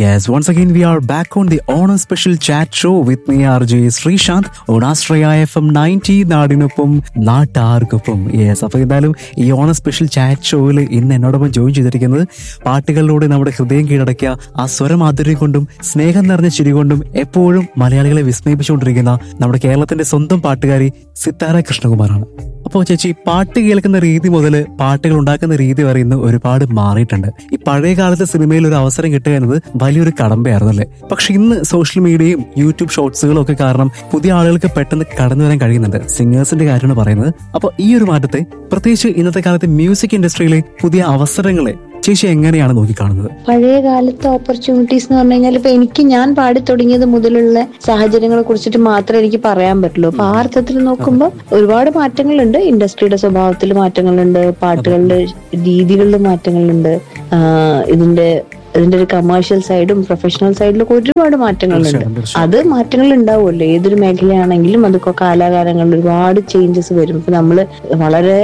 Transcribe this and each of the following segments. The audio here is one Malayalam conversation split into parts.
Yes, once again we are back on the Honor Special Chat Show with me RJ Sreesanth on Astraya FM 90 നാടിനൊപ്പം നാട്ടാർക്കൊപ്പം യെസ് അപ്പൊ എന്തായാലും ഈ ഓണർ സ്പെഷ്യൽ ചാറ്റ് ഷോയിൽ ഇന്ന് എന്നോടൊപ്പം ജോയിൻ ചെയ്തിരിക്കുന്നത് പാട്ടുകളിലൂടെ നമ്മുടെ ഹൃദയം കീഴടക്കിയ ആ സ്വരമാധുര്യം കൊണ്ടും സ്നേഹം നിറഞ്ഞ ചിരി കൊണ്ടും എപ്പോഴും മലയാളികളെ വിസ്മയിപ്പിച്ചുകൊണ്ടിരിക്കുന്ന നമ്മുടെ കേരളത്തിന്റെ സ്വന്തം പാട്ടുകാരി സിത്താര കൃഷ്ണകുമാറാണ് അപ്പോൾ ചേച്ചി പാട്ട് കേൾക്കുന്ന രീതി മുതൽ പാട്ടുകൾ ഉണ്ടാക്കുന്ന രീതി വരെ ഇന്ന് ഒരുപാട് മാറിയിട്ടുണ്ട് ഈ പഴയ കാലത്തെ സിനിമയിൽ ഒരു അവസരം കിട്ടുക എന്നത് വലിയൊരു കടമ്പയായിരുന്നു അല്ലേ പക്ഷെ ഇന്ന് സോഷ്യൽ മീഡിയയും യൂട്യൂബ് ഷോർട്സുകളും ഒക്കെ കാരണം പുതിയ ആളുകൾക്ക് പെട്ടെന്ന് കടന്നു വരാൻ കഴിയുന്നുണ്ട് സിംഗേഴ്സിന്റെ കാര്യമാണ് പറയുന്നത് അപ്പോൾ ഈ ഒരു മാറ്റത്തെ പ്രത്യേകിച്ച് ഇന്നത്തെ കാലത്തെ മ്യൂസിക് ഇൻഡസ്ട്രിയിലെ പുതിയ അവസരങ്ങളെ ചേച്ചി എങ്ങനെയാണ് നോക്കിക്കാണുന്നത് പഴയ കാലത്തെ ഓപ്പർച്യൂണിറ്റീസ് എന്ന് പറഞ്ഞു കഴിഞ്ഞാൽ ഇപ്പൊ എനിക്ക് ഞാൻ പാടി തുടങ്ങിയത് മുതലുള്ള സാഹചര്യങ്ങളെ കുറിച്ചിട്ട് മാത്രമേ എനിക്ക് പറയാൻ പറ്റുള്ളൂ അപ്പൊ ആ അർത്ഥത്തിൽ നോക്കുമ്പോൾ ഒരുപാട് മാറ്റങ്ങളുണ്ട് ഇൻഡസ്ട്രിയുടെ സ്വഭാവത്തിൽ മാറ്റങ്ങളുണ്ട് പാട്ടുകളുടെ രീതികളിൽ മാറ്റങ്ങളുണ്ട് ആഹ് ഇതിന്റെ ഇതിന്റെ ഒരു കമേഴ്ഷ്യൽ സൈഡും പ്രൊഫഷണൽ സൈഡിലൊക്കെ ഒരുപാട് മാറ്റങ്ങളുണ്ട് തീർച്ചയായും, തീർച്ചയായും. അത് മാറ്റങ്ങൾ ഉണ്ടാവുമല്ലോ ഏതൊരു മേഖലയാണെങ്കിലും അതൊക്കെ കാലാകാലങ്ങളിൽ ഒരുപാട് ചേഞ്ചസ് വരും ഇപ്പൊ നമ്മള് വളരെ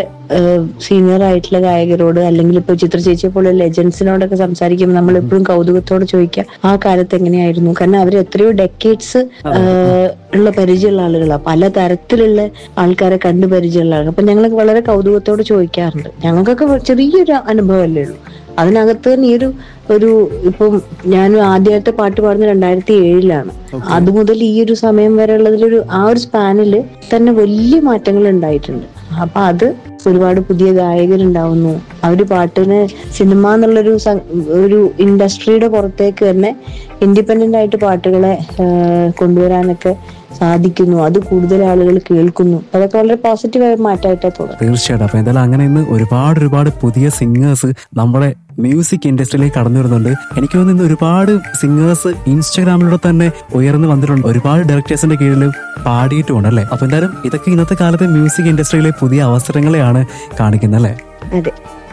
സീനിയർ ആയിട്ടുള്ള ഗായകരോട് അല്ലെങ്കിൽ ഇപ്പൊ ചിത്ര ചേച്ചിയെ പോലെ ലെജൻസിനോടൊക്കെ സംസാരിക്കുമ്പോൾ നമ്മൾ എപ്പോഴും കൗതുകത്തോടെ ചോദിക്കുക ആ കാലത്ത് എങ്ങനെയായിരുന്നു കാരണം അവർ എത്രയോ ഡെക്കേഡ്സ് ഉള്ള പരിചയമുള്ള ആളുകളാണ് പല തരത്തിലുള്ള ആൾക്കാരെ കണ്ടു പരിചയമുള്ള ആളുകൾ അപ്പൊ ഞങ്ങൾ വളരെ കൗതുകത്തോടെ ചോദിക്കാറുണ്ട് ഞങ്ങൾക്കൊക്കെ ചെറിയൊരു അനുഭവമല്ലേ ഉള്ളൂ അതിനകത്ത് തന്നെ ഈ ഒരു ഒരു ഇപ്പം ഞാൻ ആദ്യമായിട്ട് പാട്ട് പാടുന്നത് രണ്ടായിരത്തി ഏഴിലാണ് അതുമുതൽ ഈ ഒരു സമയം വരെ ഉള്ളതിലൊരു ആ ഒരു സ്പാനില് തന്നെ വലിയ മാറ്റങ്ങൾ ഉണ്ടായിട്ടുണ്ട് അപ്പൊ അത് ഒരുപാട് പുതിയ ഗായകരുണ്ടാവുന്നു അവര് പാട്ടിന് സിനിമ എന്നുള്ളൊരു സം- ഒരു ഇൻഡസ്ട്രിയുടെ പുറത്തേക്ക് തന്നെ ഇൻഡിപെൻഡന്റ് ആയിട്ട് പാട്ടുകളെ ആ, കൊണ്ടുവരാനൊക്കെ സാധിക്കുന്നു അത് കൂടുതൽ ആളുകൾ കേൾക്കുന്നു അതൊക്കെ വളരെ പോസിറ്റീവായ മാറ്റമായിട്ടാണ് തോന്നുന്നത് തീർച്ചയായിട്ടും അപ്പൊ എന്തായാലും അങ്ങനെ ഇന്ന് ഒരുപാട് ഒരുപാട് പുതിയ സിംഗേഴ്സ് നമ്മുടെ മ്യൂസിക് ഇൻഡസ്ട്രിയിലേക്ക് കടന്നു വരുന്നുണ്ട് എനിക്ക് തോന്നുന്നു ഇന്ന് ഒരുപാട് സിംഗേഴ്സ് ഇൻസ്റ്റാഗ്രാമിലൂടെ തന്നെ ഉയർന്നു വന്നിട്ടുണ്ട് ഒരുപാട് ഡയറക്ടേഴ്സിന്റെ കീഴിൽ പാടിയിട്ടുമുണ്ട് അല്ലേ അപ്പൊ എന്തായാലും ഇതൊക്കെ ഇന്നത്തെ കാലത്തെ മ്യൂസിക് ഇൻഡസ്ട്രിയിലെ പുതിയ അവസരങ്ങളെയാണ് കാണിക്കുന്നത് അല്ലേ അതെ